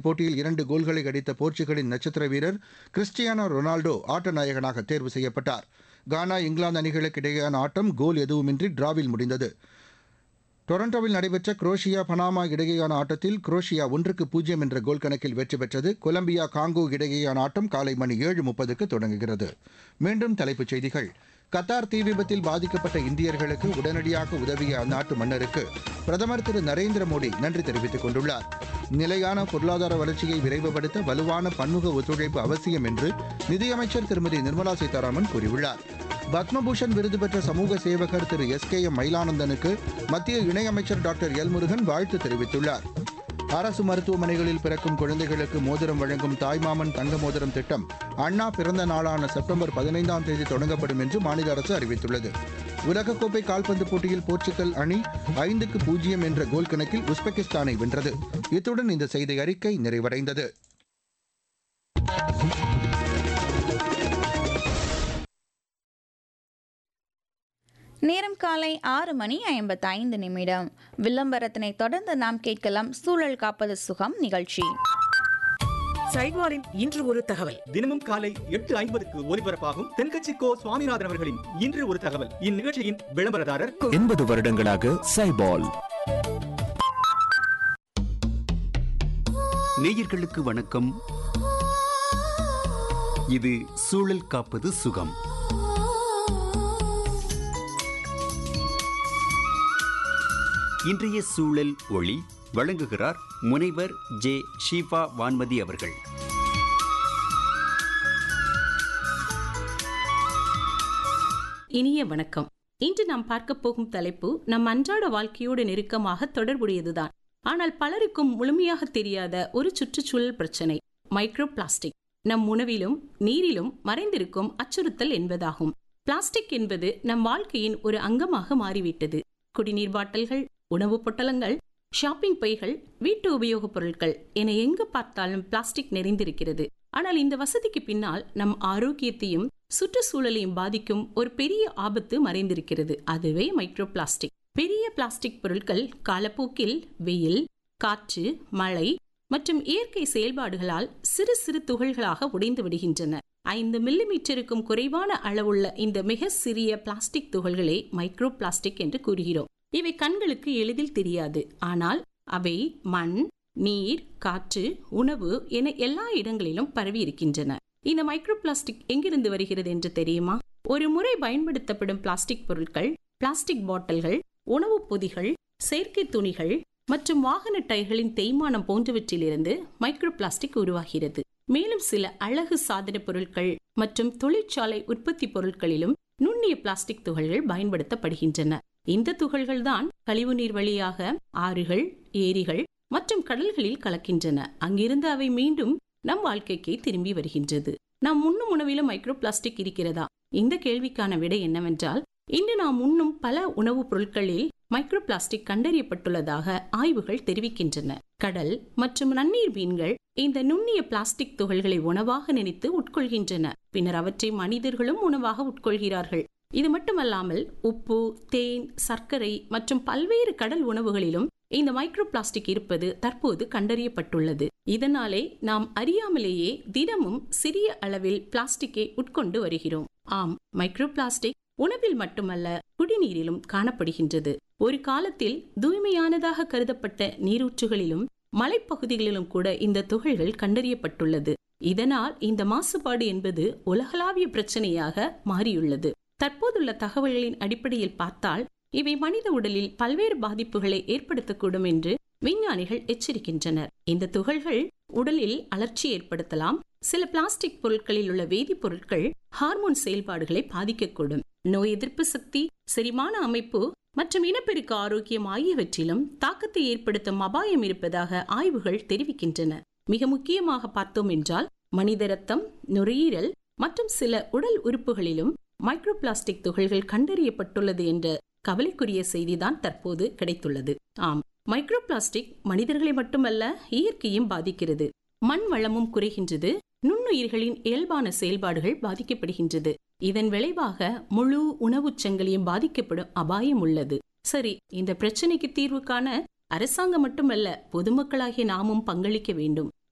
இப்போட்டியில் இரண்டு கோல்களை அடித்த போர்ச்சுகலின் நட்சத்திர வீரர் கிறிஸ்டியானோ ரொனால்டோ ஆட்ட நாயகனாக தேர்வு செய்யப்பட்டார் கானா இங்கிலாந்து அணிகளுக்கு இடையேயான ஆட்டம் கோல் எதுவுமின்றி டிராவில் முடிந்தது டொரண்டோவில் நடைபெற்ற குரோஷியா பனாமா இடையேயான ஆட்டத்தில் குரோஷியா ஒன்றுக்கு பூஜ்ஜியம் என்ற கோல் கணக்கில் வெற்றி பெற்றது கொலம்பியா காங்கோ இடையேயான ஆட்டம் காலை மணி ஏழு முப்பதுக்கு தொடங்குகிறது மீண்டும் தலைப்புச் செய்திகள் கத்தார் தீ விபத்தில் பாதிக்கப்பட்ட இந்தியர்களுக்கு உடனடியாக உதவிய அந்நாட்டு மன்னருக்கு பிரதமர் திரு நரேந்திர மோடி நன்றி தெரிவித்துக் கொண்டுள்ளார் நிலையான பொருளாதார வளர்ச்சியை விரைவுபடுத்த வலுவான பன்முக ஒத்துழைப்பு அவசியம் என்று நிதியமைச்சர் திருமதி நிர்மலா சீதாராமன் கூறியுள்ளார் பத்மபூஷன் விருது பெற்ற சமூக சேவகர் திரு எஸ் கே எம் மயிலானந்தனுக்கு மத்திய இணையமைச்சர் டாக்டர் எல் முருகன் வாழ்த்து தெரிவித்துள்ளார் அரசு மருத்துவமனைகளில் பிறக்கும் குழந்தைகளுக்கு மோதிரம் வழங்கும் தாய்மாமன் தங்க மோதிரம் திட்டம் அண்ணா பிறந்த நாளான செப்டம்பர் பதினைந்தாம் தேதி தொடங்கப்படும் என்று மாநில அரசு அறிவித்துள்ளது உலகக்கோப்பை கால்பந்து போட்டியில் போர்ச்சுகல் அணி ஐந்துக்கு பூஜ்ஜியம் என்ற கோல் கணக்கில் உஸ்பெகிஸ்தானை வென்றது இத்துடன் இந்த செய்தி அறிக்கை நிறைவடைந்தது நேரம் காலை ஆறு மணி ஐம்பத்தைந்து நிமிடம் விளம்பரத்தினை தொடர்ந்து நாம் கேட்கலாம் சூழல் காப்பது சுகம் நிகழ்ச்சி சைட்வாரின் இன்று ஒரு தகவல் தினமும் காலை எட்டு ஐம்பதுக்கு ஒலிபரப்பாகும் தென்கட்சி கோ சுவாமிநாதன் அவர்களின் இன்று ஒரு தகவல் இந்நிகழ்ச்சியின் விளம்பரதாரர் எண்பது வருடங்களாக சைபால் நேயர்களுக்கு வணக்கம் இது சூழல் காப்பது சுகம் இன்றைய சூழல் ஒளி வழங்குகிறார் முனைவர் ஜே ஷீபா வான்மதி அவர்கள் இனிய வணக்கம் இன்று நாம் பார்க்க போகும் தலைப்பு நம் அன்றாட வாழ்க்கையோடு நெருக்கமாக தொடர்புடையதுதான் ஆனால் பலருக்கும் முழுமையாக தெரியாத ஒரு சுற்றுச்சூழல் பிரச்சனை மைக்ரோ பிளாஸ்டிக் நம் உணவிலும் நீரிலும் மறைந்திருக்கும் அச்சுறுத்தல் என்பதாகும் பிளாஸ்டிக் என்பது நம் வாழ்க்கையின் ஒரு அங்கமாக மாறிவிட்டது குடிநீர் பாட்டில்கள் உணவுப் பொட்டலங்கள் ஷாப்பிங் பைகள் வீட்டு உபயோகப் பொருட்கள் என எங்கு பார்த்தாலும் பிளாஸ்டிக் நிறைந்திருக்கிறது ஆனால் இந்த வசதிக்கு பின்னால் நம் ஆரோக்கியத்தையும் சுற்றுச்சூழலையும் பாதிக்கும் ஒரு பெரிய ஆபத்து மறைந்திருக்கிறது அதுவே மைக்ரோ பிளாஸ்டிக் பெரிய பிளாஸ்டிக் பொருட்கள் காலப்போக்கில் வெயில் காற்று மழை மற்றும் இயற்கை செயல்பாடுகளால் சிறு சிறு துகள்களாக உடைந்து விடுகின்றன ஐந்து மில்லிமீட்டருக்கும் குறைவான அளவுள்ள இந்த மிக சிறிய பிளாஸ்டிக் துகள்களை மைக்ரோ பிளாஸ்டிக் என்று கூறுகிறோம் இவை கண்களுக்கு எளிதில் தெரியாது ஆனால் அவை மண் நீர் காற்று உணவு என எல்லா இடங்களிலும் பரவி இருக்கின்றன இந்த மைக்ரோ பிளாஸ்டிக் எங்கிருந்து வருகிறது என்று தெரியுமா ஒரு முறை பயன்படுத்தப்படும் பிளாஸ்டிக் பொருட்கள் பிளாஸ்டிக் பாட்டில்கள் உணவுப் பொதிகள் செயற்கை துணிகள் மற்றும் வாகன டயர்களின் தேய்மானம் போன்றவற்றிலிருந்து மைக்ரோ பிளாஸ்டிக் உருவாகிறது மேலும் சில அழகு சாதன பொருட்கள் மற்றும் தொழிற்சாலை உற்பத்தி பொருட்களிலும் நுண்ணிய பிளாஸ்டிக் துகள்கள் பயன்படுத்தப்படுகின்றன இந்த துகள்கள் தான் கழிவுநீர் வழியாக ஆறுகள் ஏரிகள் மற்றும் கடல்களில் கலக்கின்றன அங்கிருந்து அவை மீண்டும் நம் வாழ்க்கைக்கு திரும்பி வருகின்றது நாம் உண்ணும் உணவிலும் மைக்ரோ பிளாஸ்டிக் இருக்கிறதா இந்த கேள்விக்கான விடை என்னவென்றால் இன்று நாம் உண்ணும் பல உணவுப் பொருட்களில் மைக்ரோ பிளாஸ்டிக் கண்டறியப்பட்டுள்ளதாக ஆய்வுகள் தெரிவிக்கின்றன கடல் மற்றும் நன்னீர் மீன்கள் இந்த நுண்ணிய பிளாஸ்டிக் துகள்களை உணவாக நினைத்து உட்கொள்கின்றன பின்னர் அவற்றை மனிதர்களும் உணவாக உட்கொள்கிறார்கள் இது மட்டுமல்லாமல் உப்பு தேன் சர்க்கரை மற்றும் பல்வேறு கடல் உணவுகளிலும் இந்த மைக்ரோ பிளாஸ்டிக் இருப்பது தற்போது கண்டறியப்பட்டுள்ளது இதனாலே நாம் அறியாமலேயே தினமும் சிறிய அளவில் பிளாஸ்டிக்கை உட்கொண்டு வருகிறோம் ஆம் மைக்ரோ பிளாஸ்டிக் உணவில் மட்டுமல்ல குடிநீரிலும் காணப்படுகின்றது ஒரு காலத்தில் தூய்மையானதாக கருதப்பட்ட நீரூற்றுகளிலும் மலைப்பகுதிகளிலும் கூட இந்த துகள்கள் கண்டறியப்பட்டுள்ளது இதனால் இந்த மாசுபாடு என்பது உலகளாவிய பிரச்சனையாக மாறியுள்ளது தற்போதுள்ள தகவல்களின் அடிப்படையில் பார்த்தால் இவை மனித உடலில் பல்வேறு பாதிப்புகளை ஏற்படுத்தக்கூடும் என்று விஞ்ஞானிகள் எச்சரிக்கின்றனர் இந்த துகள்கள் உடலில் அலர்ச்சி ஏற்படுத்தலாம் சில பிளாஸ்டிக் பொருட்களில் உள்ள வேதிப்பொருட்கள் ஹார்மோன் செயல்பாடுகளை பாதிக்கக்கூடும் நோய் எதிர்ப்பு சக்தி செரிமான அமைப்பு மற்றும் இனப்பெருக்க ஆரோக்கியம் ஆகியவற்றிலும் தாக்கத்தை ஏற்படுத்தும் அபாயம் இருப்பதாக ஆய்வுகள் தெரிவிக்கின்றன மிக முக்கியமாக பார்த்தோம் என்றால் மனித ரத்தம் நுரையீரல் மற்றும் சில உடல் உறுப்புகளிலும் மைக்ரோ பிளாஸ்டிக் துகள்கள் கண்டறியப்பட்டுள்ளது என்ற கவலைக்குரிய செய்திதான் தற்போது கிடைத்துள்ளது ஆம் மைக்ரோ பிளாஸ்டிக் மனிதர்களை மட்டுமல்ல இயற்கையும் பாதிக்கிறது மண் வளமும் குறைகின்றது நுண்ணுயிர்களின் இயல்பான செயல்பாடுகள் பாதிக்கப்படுகின்றது இதன் விளைவாக முழு உணவுச் சங்கிலியும் பாதிக்கப்படும் அபாயம் உள்ளது சரி இந்த பிரச்சனைக்கு தீர்வு காண அரசாங்கம் மட்டுமல்ல பொதுமக்களாகிய நாமும் பங்களிக்க வேண்டும்